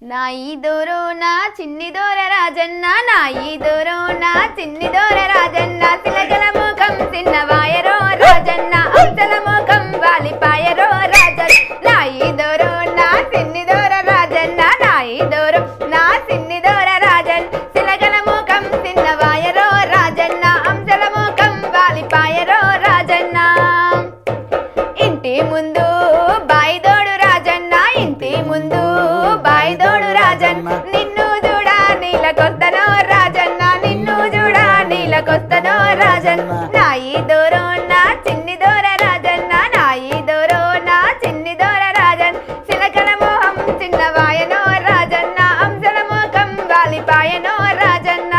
నా ఈ దూరు నా చిన్ని దూర రాజన్న నా ఈ దూరు నా చిన్ని దూర రాజన్న తిలకల ముఖం చిన్నవాయరో రాజన్న అంతల ముఖం వాలిపాయరో రాజన్ నా ఈ దూరు నా చిన్ని దూర రాజన్న నా ఈ దూరు నా చిన్ని దూర రాజన్ తిలకల ముఖం చిన్నవాయరో రాజన్న అంతల ముఖం వాలిపాయరో రాజన్న ఇంటి ముందు బాయిదోడు రాజన్న ఇంటి ముందు బాయిదోడు రాజన్ నిన్ను చూడా నీలకొస్తనో రాజన్న నిన్ను చూడా నీలకొస్తనో రాజన్ నా ఈ దూరం నా చిన్ని దూర రాజన్న నా ఈ దూరం నా చిన్ని దూర రాజన్ చిలకల మోహం చిన్నవాయనో రాజన్న అంశల మోకం వాలిపాయనో రాజన్న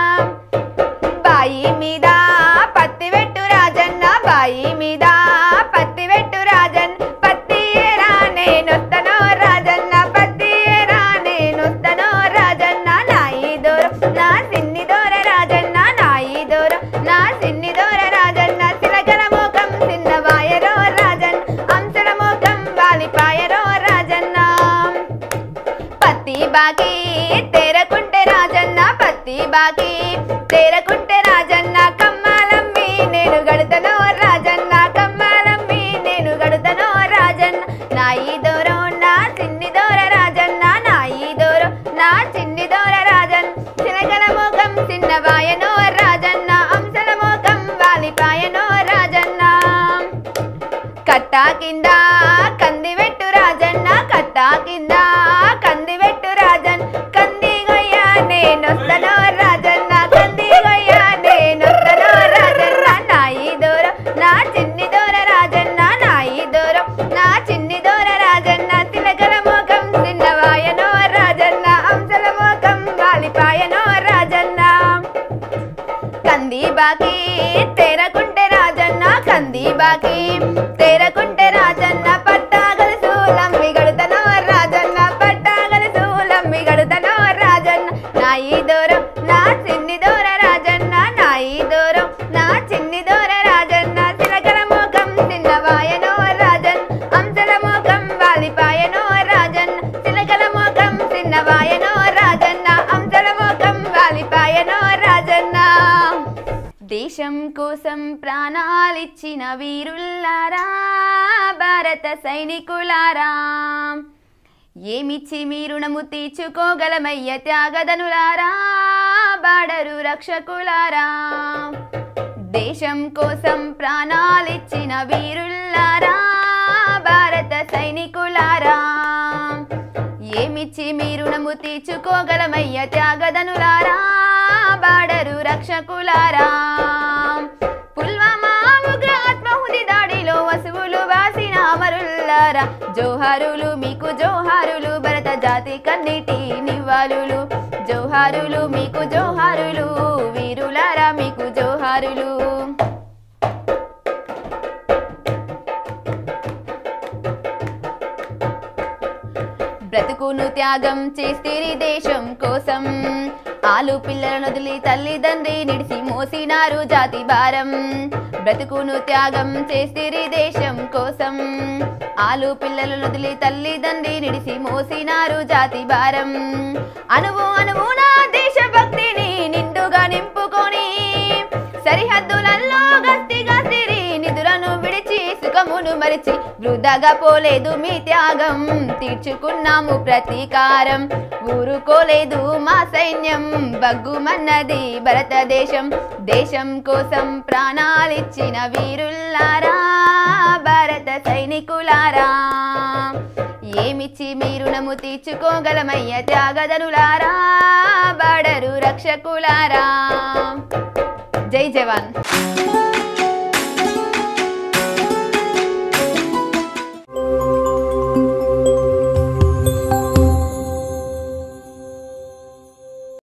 బాయి మీద పత్తి పెట్టు రాజన్న బాయి మీద పత్తి పెట్టు రాజన్ పత్తి ఏరా నేనొస్తనో రాజన్న పత్తి ఏరా నేనొస్తనో రాజన్న నా ఈ దూరం నా సిన్ని దూర రాజన్న నా ఈ దూరం నా సిన్ని దూర రాజన్న సిలగల మోకం చిన్నవాయరో రాజన్ అంశల మోకం వాలిపాయరో రాజన్న పత్తి బాకి తెరకుంటే రాజన్న పత్తి బాకి తెరకుంటే రాజన్న కమ్మాలమ్మి నేను గడుతనో రాజన్న కమ్మాలమ్మి నేను గడుతనో రాజన్న నా ఈ దూరం నా చిన్ని దూర రాజన్న నా ఈ దూరం నా చిన్ని దూర రాజన్ చిలకల మోకం చిన్నవాయనో రాజన్న అంశల మోకం వాలిపాయనో రాజన్న కట్టా కింద కంది పెట్టు రాజన్న కట్టా కింద కంది పెట్టు రాజన్ కంది గొయ్య నేనొస్తనో రాజన్న కంది గొయ్య నేనొస్తనో రాజన్న నా ఈ దూరం నా చిన్ని దూర రాజన్న నా ఈ దూరం నా చిన్ని దూర రాజన్న తిలకల మోకం చిన్నవాయనో రాజన్న అంశల మోకం వాలిపాయనో రాజన్న కంది బాకి తెరకుంటే రాజన్న కంది బాకి తెరకుంటే రాజన్న పట్టాగల సూలమ్మి గడుతనో రాజన్న పట్టాగల సూలమ్మి గడుతనో రాజన్న నా ఈ దూరం నా చిన్ని దూర రాజన్న నా ఈ దూరం నా చిన్ని దూర రాజన్న తిలకల మోకం చిన్నవాయనో రాజన్ అంశల మోకం వాలిపాయనో రాజన్న తిలకల మోకం చిన్నవాయనో రాజన్న అంశల మోకం వాలిపాయనో రాజన్న దేశం కోసం ప్రాణాలిచ్చిన వీరుల్లారా భారత సైనికులారా ఏమిచ్చి మీ రుణము తీర్చుకోగలమయ్య త్యాగదనులారా బాడరు రక్షకులారా దేశం కోసం ప్రాణాలిచ్చిన వీరుల్లారా భారత సైనికులారా ఏమిచ్చి మీ రుణము తీర్చుకోగలమయ్య త్యాగదనులారా బాడరు రక్షకులారా పుల్వామా ఉగ్ర ఆత్మహుతి దాడిలో వసువులు వాసిన అమరుల్లారా జోహారులు మీకు జోహారులు భరత జాతి కన్నిటి నివాళులు జోహారులు మీకు జోహారులు వీరులారా మీకు జోహారులు బ్రతుకును త్యాగం చేస్తేరి దేశం కోసం ఆలు పిల్లలను వదిలి తల్లిదండ్రి నిడిసి మోసినారు జాతి భారం బ్రతుకును త్యాగం చేస్తేరి దేశం కోసం ఆలు పిల్లలను వదిలి తల్లిదండ్రి నిడిసి మోసినారు జాతి భారం అనువు అనువు నా దేశభక్తిని నిండుగా నింపుకొని సరిహద్దులలో గస్తిగా సిరి నిధులను విడిచి సుఖమును మరిచి వృధాగా పోలేదు మీ త్యాగం తీర్చుకున్నాము ప్రతీకారం ఊరుకోలేదు మా సైన్యం బగ్గుమన్నది భారతదేశం దేశం కోసం ప్రాణాలిచ్చిన వీరుల్లారా భారత సైనికులారా ఏమిచ్చి మీ రుణము తీర్చుకోగలమయ్య త్యాగదనులారా బాడరు రక్షకులారా జై జవాన్